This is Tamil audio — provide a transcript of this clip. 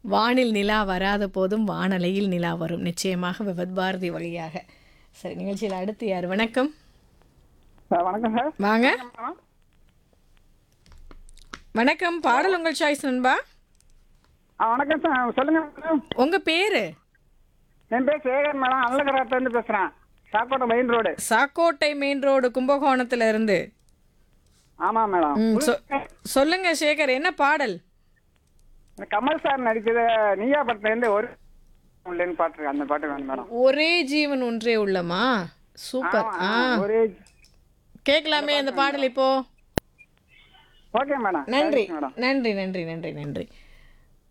வானில் நிலா வராத போதும் வானலையில் நிலா வரும் நிச்சயமாக விபத் பாரதி வழியாக சரி நிகழ்ச்சியில் அடுத்து யார் வணக்கம் சார் வணக்கம் சார் வாங்க வணக்கம் பாடல் உங்கள் சாய்ஸ் நண்பா ஆ வணக்கம் சார் சொல்லுங்க மேடம் உங்கள் பேர் என் பேர் சேகர் மேடம் அல்லகராத்துலேருந்து பேசுகிறேன் Sakkottai main road Sakkottai main road கும்பகோணத்துல இருந்து ஆமாம் மேடம் ம், சொ- சொல்லுங்க சேகர் என்ன பாடல் இந்த கமல் சார் நடிச்சது நீயா படத்துலேருந்து ஒரு உள்ளேன்னு பாட்டு அந்த பாட்டு வேணும் மேடம் ஒரே ஜீவன் ஒன்றே உள்ளமா சூப்பர் ஆ ஒரே கேட்கலாமே அந்த பாடல் இப்போ ஓகே மேடம் நன்றி மேடம் நன்றி நன்றி நன்றி நன்றி